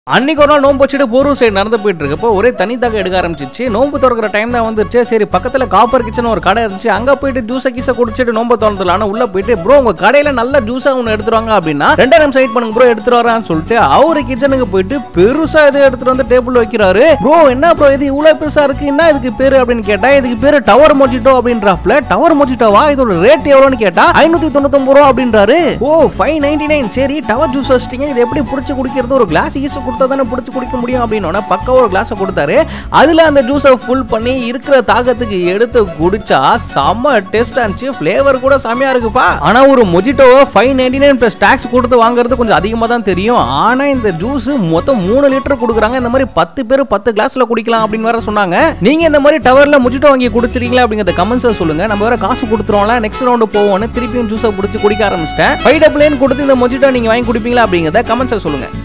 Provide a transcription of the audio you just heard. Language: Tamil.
அன்னைக்கு ஒரு நாள் நோம்பு வச்சுட்டு போரூர் சைடு நடந்து போயிட்டு இருக்கப்போ ஒரே தனி தாக எடுக்க ஆரம்பிச்சிச்சு நோம்பு திறக்கிற டைம் தான் வந்துருச்சு சரி பக்கத்துல காப்பர் கிச்சன் ஒரு கடை இருந்துச்சு அங்க போயிட்டு ஜூஸை கீச குடிச்சிட்டு நோம்பு திறந்துலான்னு உள்ள போயிட்டு ப்ரோ உங்க கடையில நல்ல ஜூஸா ஒன்று எடுத்துருவாங்க அப்படின்னா ரெண்டாயிரம் சைட் பண்ணுங்க ப்ரோ எடுத்துட்டு வரான்னு சொல்லிட்டு அவரு கிச்சனுக்கு போயிட்டு பெருசா இது எடுத்துட்டு வந்து டேபிள் வைக்கிறாரு ப்ரோ என்ன ப்ரோ இது இவ்வளவு பெருசா இருக்கு என்ன இதுக்கு பேரு அப்படின்னு கேட்டா இதுக்கு பேரு டவர் மொஜிட்டோ அப்படின்றாப்ல டவர் மொஜிட்டோவா இதோட ரேட் எவ்வளோன்னு கேட்டா ஐநூத்தி தொண்ணூத்தொன்பது ரூபா அப்படின்றாரு ஓ ஃபைவ் நைன்டி நைன் சரி டவர் ஜூஸ் வச்சிட்டீங்க இது எப்படி பிடிச்சி குடிக்கிறது ஒரு கிளாஸ் ஈஸ் கொடுத்தா தானே பிடிச்சி குடிக்க முடியும் அப்படின்னு பக்கம் ஒரு கிளாஸை கொடுத்தாரு அதுல அந்த ஜூஸை ஃபுல் பண்ணி இருக்கிற தாகத்துக்கு எடுத்து குடிச்சா செம்ம டேஸ்ட் இருந்துச்சு ஃப்ளேவர் கூட செமையா இருக்குப்பா ஆனா ஒரு மொஜிட்டோவை five ninety nine plus tax கொடுத்து வாங்குறது கொஞ்சம் அதிகமாக தான் தெரியும் ஆனா இந்த ஜூஸ் மொத்தம் மூணு லிட்டர் கொடுக்குறாங்க இந்த மாதிரி பத்து பேர் பத்து கிளாஸ்ல குடிக்கலாம் அப்படின்னு வேற சொன்னாங்க நீங்க இந்த மாதிரி டவர்ல மொஜிட்டோ வாங்கி குடிச்சிருக்கீங்களா அப்படிங்கிறத கமெண்ட்ஸ்ல சொல்லுங்க நம்ம வேற காசு கொடுத்துருவோம்ல நெக்ஸ்ட் ரவுண்டு போவோம்னு திருப்பியும் ஜூஸை பிடிச்சி குடிக்க ஆரம்பிச்சிட்டேன் ஃபைவ் டபுள் கொடுத்து இந்த மொஜிட்டோ நீங்க வாங்கி குடிப்பீங்களா அப்படிங்கிறத கமெண்ட்ஸ்ல சொல்லுங்க